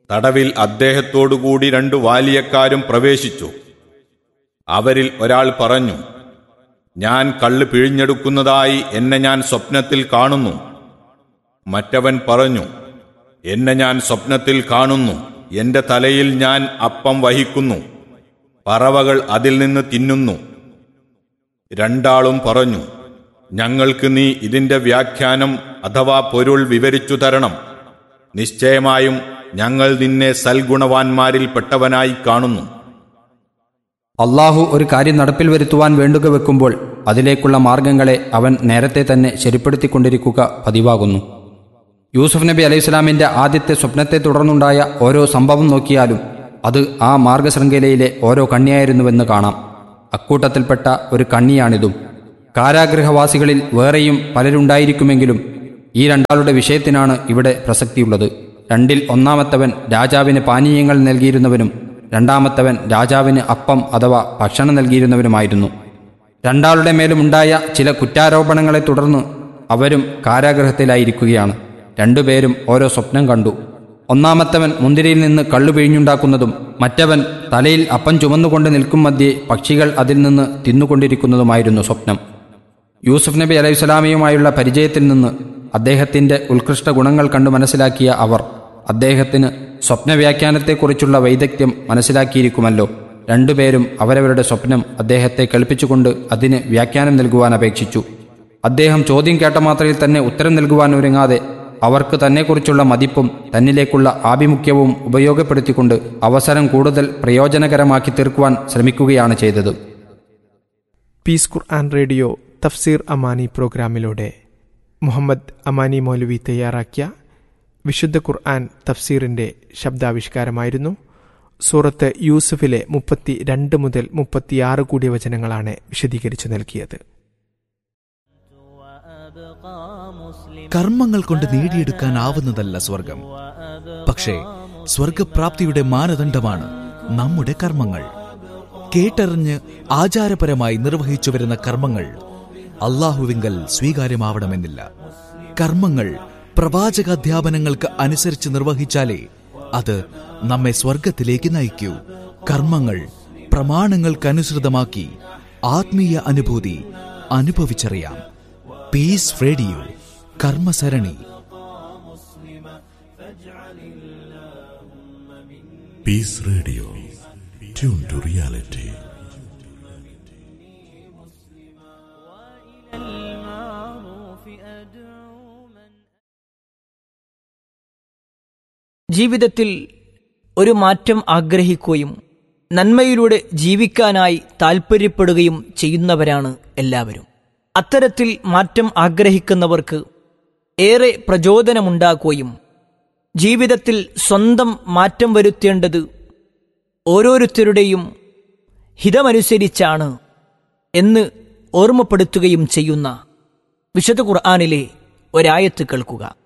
തടവിൽ അദ്ദേഹത്തോടുകൂടി രണ്ടു വാലിയക്കാരും പ്രവേശിച്ചു അവരിൽ ഒരാൾ പറഞ്ഞു ഞാൻ കള്ള് പിഴിഞ്ഞെടുക്കുന്നതായി എന്നെ ഞാൻ സ്വപ്നത്തിൽ കാണുന്നു മറ്റവൻ പറഞ്ഞു എന്നെ ഞാൻ സ്വപ്നത്തിൽ കാണുന്നു എന്റെ തലയിൽ ഞാൻ അപ്പം വഹിക്കുന്നു പറവകൾ അതിൽ നിന്ന് തിന്നുന്നു രണ്ടാളും പറഞ്ഞു ഞങ്ങൾക്ക് നീ ഇതിന്റെ വ്യാഖ്യാനം അഥവാ പൊരുൾ വിവരിച്ചു തരണം നിശ്ചയമായും ഞങ്ങൾ നിന്നെ സൽഗുണവാന്മാരിൽ പെട്ടവനായി കാണുന്നു അള്ളാഹു ഒരു കാര്യം നടപ്പിൽ വരുത്തുവാൻ വേണ്ടുക വെക്കുമ്പോൾ അതിലേക്കുള്ള മാർഗങ്ങളെ അവൻ നേരത്തെ തന്നെ ശരിപ്പെടുത്തിക്കൊണ്ടിരിക്കുക പതിവാകുന്നു യൂസുഫ് നബി അലൈഹി സ്വലാമിൻ്റെ ആദ്യത്തെ സ്വപ്നത്തെ തുടർന്നുണ്ടായ ഓരോ സംഭവം നോക്കിയാലും അത് ആ മാർഗശൃംഖലയിലെ ഓരോ കണ്ണിയായിരുന്നുവെന്ന് കാണാം അക്കൂട്ടത്തിൽപ്പെട്ട ഒരു കണ്ണിയാണിതും കാരാഗൃഹവാസികളിൽ വേറെയും പലരുണ്ടായിരിക്കുമെങ്കിലും ഈ രണ്ടാളുടെ വിഷയത്തിനാണ് ഇവിടെ പ്രസക്തിയുള്ളത് രണ്ടിൽ ഒന്നാമത്തവൻ രാജാവിന് പാനീയങ്ങൾ നൽകിയിരുന്നവനും രണ്ടാമത്തവൻ രാജാവിന് അപ്പം അഥവാ ഭക്ഷണം നൽകിയിരുന്നവനുമായിരുന്നു രണ്ടാളുടെ മേലുമുണ്ടായ ചില കുറ്റാരോപണങ്ങളെ തുടർന്ന് അവരും കാരാഗ്രഹത്തിലായിരിക്കുകയാണ് രണ്ടുപേരും ഓരോ സ്വപ്നം കണ്ടു ഒന്നാമത്തവൻ മുന്തിരിയിൽ നിന്ന് കള്ളു പിഴിഞ്ഞുണ്ടാക്കുന്നതും മറ്റവൻ തലയിൽ അപ്പം ചുമന്നുകൊണ്ട് നിൽക്കും മധ്യേ പക്ഷികൾ അതിൽ നിന്ന് തിന്നുകൊണ്ടിരിക്കുന്നതുമായിരുന്നു സ്വപ്നം യൂസുഫ് നബി അലൈഹി സ്വലാമിയുമായുള്ള പരിചയത്തിൽ നിന്ന് അദ്ദേഹത്തിന്റെ ഉത്കൃഷ്ട ഗുണങ്ങൾ കണ്ടു മനസ്സിലാക്കിയ അവർ അദ്ദേഹത്തിന് സ്വപ്നവ്യാഖ്യാനത്തെക്കുറിച്ചുള്ള വൈദഗ്ധ്യം മനസ്സിലാക്കിയിരിക്കുമല്ലോ രണ്ടുപേരും അവരവരുടെ സ്വപ്നം അദ്ദേഹത്തെ കേൾപ്പിച്ചുകൊണ്ട് അതിന് വ്യാഖ്യാനം നൽകുവാൻ അപേക്ഷിച്ചു അദ്ദേഹം ചോദ്യം കേട്ട മാത്രയിൽ തന്നെ ഉത്തരം നൽകുവാൻ ഒരുങ്ങാതെ അവർക്ക് തന്നെക്കുറിച്ചുള്ള മതിപ്പും തന്നിലേക്കുള്ള ആഭിമുഖ്യവും ഉപയോഗപ്പെടുത്തിക്കൊണ്ട് അവസരം കൂടുതൽ പ്രയോജനകരമാക്കി തീർക്കുവാൻ ശ്രമിക്കുകയാണ് ചെയ്തത് പീസ് ഖുർആൻ റേഡിയോ തഫ്സീർ അമാനി പ്രോഗ്രാമിലൂടെ മുഹമ്മദ് അമാനി മൗലവി തയ്യാറാക്കിയ വിശുദ്ധ ഖുർആൻ തഫ്സീറിന്റെ ശബ്ദാവിഷ്കാരമായിരുന്നു സൂറത്ത് യൂസുഫിലെ മുപ്പത്തി രണ്ട് മുതൽ മുപ്പത്തിയാറ് കൂടിയ വചനങ്ങളാണ് വിശദീകരിച്ചു നൽകിയത് കർമ്മങ്ങൾ കൊണ്ട് നേടിയെടുക്കാനാവുന്നതല്ല സ്വർഗം പക്ഷേ സ്വർഗപ്രാപ്തിയുടെ മാനദണ്ഡമാണ് നമ്മുടെ കർമ്മങ്ങൾ കേട്ടറിഞ്ഞ് ആചാരപരമായി നിർവഹിച്ചു വരുന്ന കർമ്മങ്ങൾ അള്ളാഹുവിങ്കൽ സ്വീകാര്യമാവണമെന്നില്ല കർമ്മങ്ങൾ പ്രവാചകാധ്യാപനങ്ങൾക്ക് അനുസരിച്ച് നിർവഹിച്ചാലേ അത് നമ്മെ സ്വർഗത്തിലേക്ക് നയിക്കൂ കർമ്മങ്ങൾ പ്രമാണങ്ങൾക്കനുസൃതമാക്കി ആത്മീയ അനുഭൂതി അനുഭവിച്ചറിയാം പീസ് റേഡിയോ കർമ്മസരണി Peace Radio. Tune to reality. ജീവിതത്തിൽ ഒരു മാറ്റം ആഗ്രഹിക്കുകയും നന്മയിലൂടെ ജീവിക്കാനായി താൽപ്പര്യപ്പെടുകയും ചെയ്യുന്നവരാണ് എല്ലാവരും അത്തരത്തിൽ മാറ്റം ആഗ്രഹിക്കുന്നവർക്ക് ഏറെ പ്രചോദനമുണ്ടാക്കുകയും ജീവിതത്തിൽ സ്വന്തം മാറ്റം വരുത്തേണ്ടത് ഓരോരുത്തരുടെയും ഹിതമനുസരിച്ചാണ് എന്ന് ഓർമ്മപ്പെടുത്തുകയും ചെയ്യുന്ന വിശുദ്ധ ഖുർആാനിലെ ഒരായത്ത് കേൾക്കുക